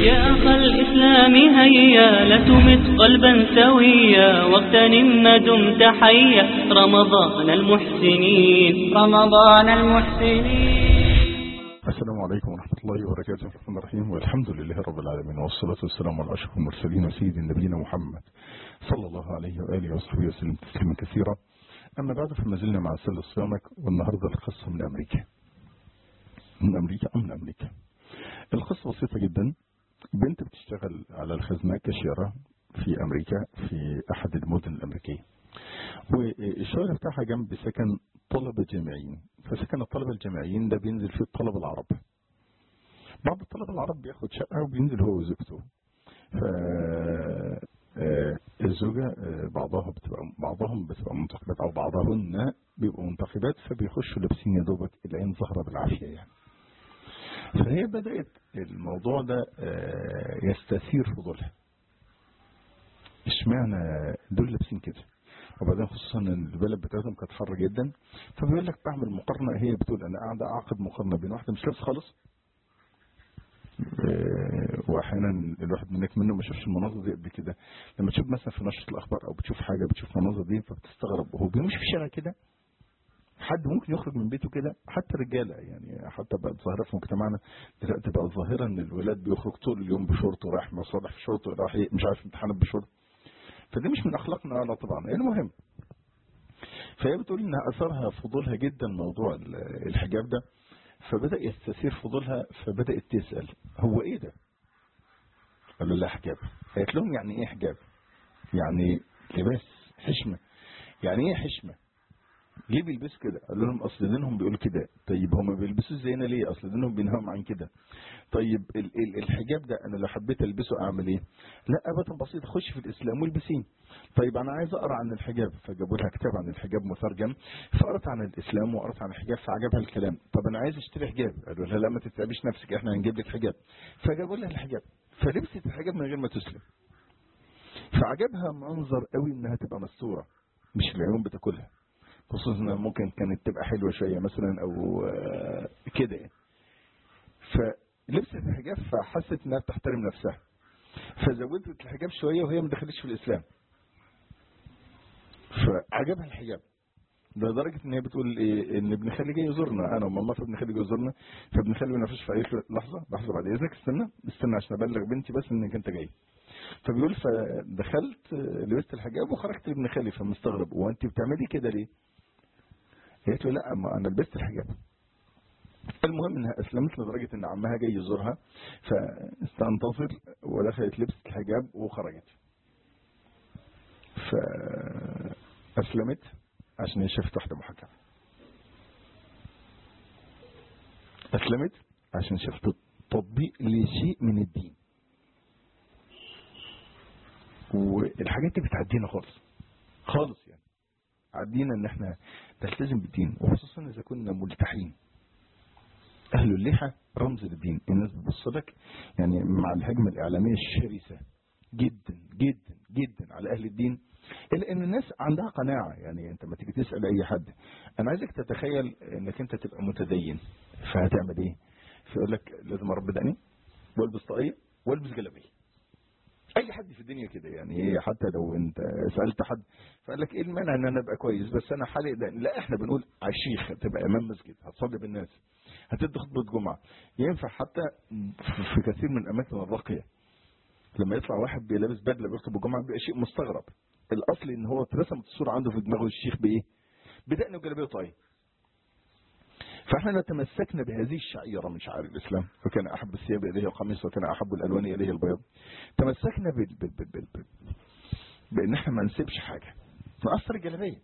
يا أخ الإسلام هيا لا تمت قلبا سويا واغتنم ما دمت حيا رمضان المحسنين رمضان المحسنين السلام عليكم ورحمة الله وبركاته الرحمن الرحيم والحمد لله رب العالمين والصلاة والسلام على أشرف المرسلين سيد نبينا محمد صلى الله عليه وآله وصحبه وسلم تسليما كثيرا أما بعد فما زلنا مع سل الصيامك والنهاردة القصة من أمريكا من أمريكا أم من أمريكا القصة بسيطة جدا بنت بتشتغل على الخزنة كاشيرة في أمريكا في أحد المدن الأمريكية والشغل بتاعها جنب سكن طلبة جامعيين فسكن الطلبة الجامعيين ده بينزل فيه الطلبة العرب بعض الطلبة العرب بياخد شقة وبينزل هو وزوجته ف الزوجة بعضها بتبقى بعضهم بتبقى منتخبات أو بعضهن بيبقوا منتخبات فبيخشوا لابسين يا دوبك العين ظاهرة بالعافية يعني فهي بدأت الموضوع ده يستثير فضولها اشمعنى دول لابسين كده وبعدين خصوصا ان البلد بتاعتهم كانت حر جدا فبيقول لك بعمل مقارنه هي بتقول انا قاعده اعقد مقارنه بين واحده مش لابسه خالص واحيانا الواحد منك منه ما شافش المناظر دي قبل كده لما تشوف مثلا في نشره الاخبار او بتشوف حاجه بتشوف مناظر دي فبتستغرب هو بيمشي في الشارع كده حد ممكن يخرج من بيته كده حتى الرجاله يعني حتى بقت ظاهره في مجتمعنا دلوقتي بقى ظاهره ان الولاد بيخرج طول اليوم بشورت ورايح مصالح في شورت ورايح مش عارف امتحانات بشورت فدي مش من اخلاقنا لا طبعا المهم فهي بتقول انها اثرها فضولها جدا موضوع الحجاب ده فبدا يستثير فضولها فبدات تسال هو ايه ده قالوا لا حجاب قالت لهم يعني ايه حجاب يعني لباس حشمه يعني ايه حشمه ليه بيلبسوا كده قال لهم اصل دينهم بيقول كده طيب هم بيلبسوا زينا ليه اصل دينهم بينهاهم عن كده طيب ال ال الحجاب ده انا لو حبيت البسه اعمل ايه لا ابدا بسيط خش في الاسلام والبسيه طيب انا عايز اقرا عن الحجاب فجابوا لها كتاب عن الحجاب مترجم فقرت عن الاسلام وقرت عن الحجاب فعجبها الكلام طب انا عايز اشتري حجاب قالوا لها لا ما تتعبيش نفسك احنا هنجيب لك حجاب فجابوا لها الحجاب فلبست الحجاب من غير ما تسلم فعجبها منظر قوي انها تبقى مستوره مش العيون بتاكلها خصوصا ممكن كانت تبقى حلوه شويه مثلا او كده يعني فلبست الحجاب فحست انها بتحترم نفسها فزودت الحجاب شويه وهي ما دخلتش في الاسلام فعجبها الحجاب لدرجة ان هي بتقول ايه ان ابن خالي جاي يزورنا انا وماما فابن خالي جاي يزورنا فابن خالي ما فيش في لحظة لحظة بعد اذنك استنى استنى عشان ابلغ بنتي بس انك انت جاي فبيقول فدخلت لبست الحجاب وخرجت لابن خالي فمستغرب هو انت بتعملي كده ليه؟ قالت له لا ما انا لبست الحجاب المهم انها اسلمت لدرجه ان عمها جاي يزورها فاستنتصر ودخلت لبست الحجاب وخرجت فاسلمت عشان هي شافت واحده محجبه اسلمت عشان شافت تطبيق لشيء من الدين والحاجات دي بتعدينا خالص خالص يعني عدينا ان احنا نلتزم بالدين وخصوصا اذا كنا ملتحين اهل اللحى رمز للدين الناس بتبص لك يعني مع الهجمه الاعلاميه الشرسه جدا جدا جدا على اهل الدين الا ان الناس عندها قناعه يعني انت لما تيجي تسال اي حد انا عايزك تتخيل انك انت تبقى متدين فهتعمل ايه؟ فيقول لك لازم اربي دقني والبس طاقيه والبس جلابيه اي حد في الدنيا كده يعني حتى لو انت سالت حد فقال لك ايه المانع ان انا ابقى كويس بس انا حالق ده لا احنا بنقول على الشيخ هتبقى امام مسجد هتصلي بالناس هتدي خطبه جمعه ينفع حتى في كثير من الاماكن الراقيه لما يطلع واحد بيلبس بدله بيخطب الجمعه بيبقى شيء مستغرب الاصل ان هو اترسمت الصوره عنده في دماغه الشيخ بايه؟ بدقن وجلابيه وطاقيه فاحنا تمسكنا بهذه الشعيره من شعائر الاسلام وكان احب الثياب اليه القميص وكان احب الالوان اليه البياض تمسكنا بال بال بال بال بال بان احنا ما نسيبش حاجه نقصر الجلابيه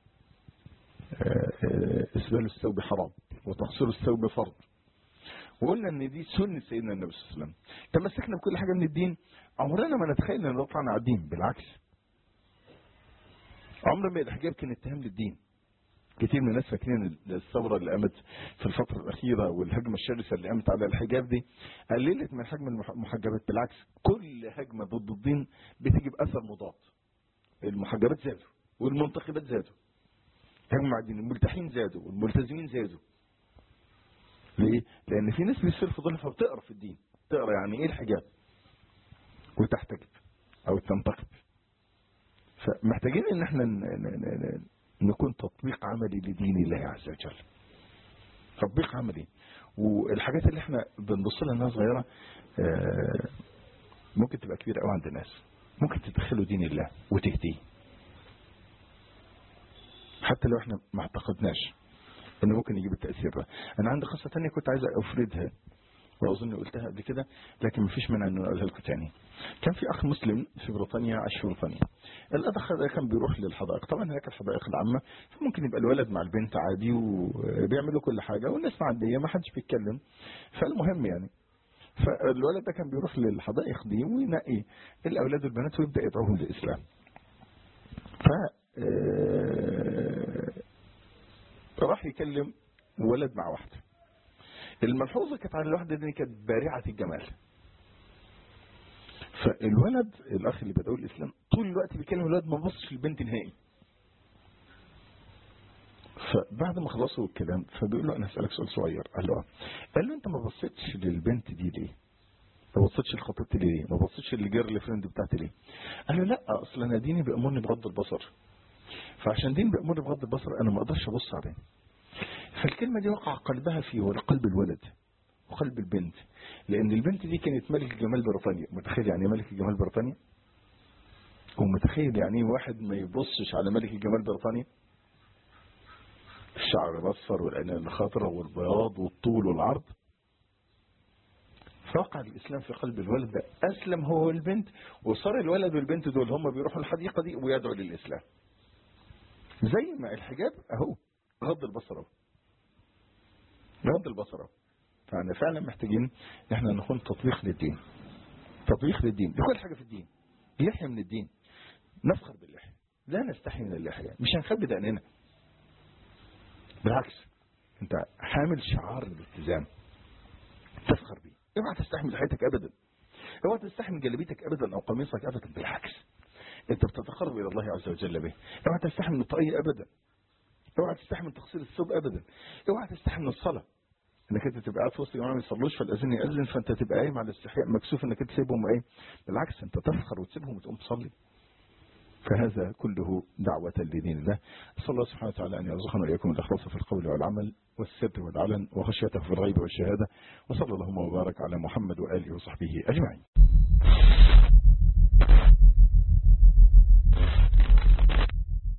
اسبال الثوب حرام وتقصير الثوب فرض وقلنا ان دي سنه سيدنا النبي صلى الله عليه وسلم تمسكنا بكل حاجه من الدين عمرنا ما نتخيل ان نطلع على الدين بالعكس عمر ما الحجاب كان اتهام للدين كتير من الناس فاكرين الثوره اللي قامت في الفتره الاخيره والهجمه الشرسه اللي قامت على الحجاب دي قللت من حجم المحجبات بالعكس كل هجمه ضد الدين بتيجي باثر مضاد المحجبات زادوا والمنتخبات زادوا هجموا على الدين الملتحين زادوا والملتزمين زادوا ليه؟ لان في ناس بيصير فضولها فبتقرا في الدين تقرا يعني ايه الحجاب وتحتجب او تنتقد فمحتاجين ان احنا نكون تطبيق عملي لدين الله عز وجل تطبيق عملي والحاجات اللي احنا بنبص لها انها صغيره ممكن تبقى كبيره قوي عند الناس ممكن تدخلوا دين الله وتهديه حتى لو احنا ما اعتقدناش انه ممكن يجيب التاثير ده انا عندي قصه ثانيه كنت عايز افردها واظن قلتها قبل كده لكن مفيش مانع انه اقولها لكم تاني كان في اخ مسلم في بريطانيا عاش في بريطانيا الاخ ده كان بيروح للحدائق طبعا هناك الحدائق العامه فممكن يبقى الولد مع البنت عادي وبيعملوا كل حاجه والناس معديه ما حدش بيتكلم فالمهم يعني فالولد ده كان بيروح للحدائق دي وينقي الاولاد والبنات ويبدا يدعوهم للاسلام ف راح يكلم ولد مع واحده الملحوظه كانت عن الواحده دي كانت بارعه الجمال فالولد الاخ اللي بدأوا الاسلام طول الوقت بيكلم الولد ما بصش للبنت نهائي فبعد ما خلصوا الكلام فبيقول له انا هسالك سؤال صغير قال له قال له انت ما بصيتش للبنت دي ليه ما بصيتش لخطيبتي ليه ما بصيتش للجيرل فريند بتاعتي ليه قال له لا اصل انا ديني بيامرني بغض البصر فعشان دين بيامرني بغض البصر انا ما اقدرش ابص عليه فالكلمه دي وقع قلبها في قلب الولد وقلب البنت لان البنت دي كانت ملك جمال بريطانيا متخيل يعني ايه ملك جمال بريطانيا ومتخيل يعني ايه واحد ما يبصش على ملك جمال بريطانيا الشعر الاصفر والعينين الخضراء والبياض والطول والعرض فوقع الاسلام في قلب الولد ده اسلم هو والبنت وصار الولد والبنت دول هم بيروحوا الحديقه دي ويدعوا للاسلام زي ما الحجاب اهو غض البصر اهو غض البصر اهو فاحنا فعلا محتاجين ان احنا نكون تطبيق للدين تطبيق للدين لكل حاجه في الدين لحيه من الدين نفخر باللحيه لا نستحي من اللحيه مش هنخبي دقننا بالعكس انت حامل شعار الالتزام تفخر بيه اوعى تستحي من لحيتك ابدا اوعى تستحي من جلبيتك ابدا او قميصك ابدا بالعكس انت بتتقرب الى الله عز وجل به اوعى تستحي من الطاقيه ابدا اوعى تستحي من تقصير الثوب ابدا اوعى تستحي من الصلاه انك انت تبقى قاعد في وسط جماعه ما يصلوش فالاذان ياذن فانت تبقى قايم على الاستحياء مكسوف انك انت تسيبهم ايه بالعكس انت تفخر وتسيبهم وتقوم تصلي فهذا كله دعوة لدين الله صلى الله سبحانه وتعالى أن يرزقنا وإياكم الإخلاص في القول والعمل والسر والعلن وخشيته في الغيب والشهادة وصلى اللهم وبارك على محمد وآله وصحبه أجمعين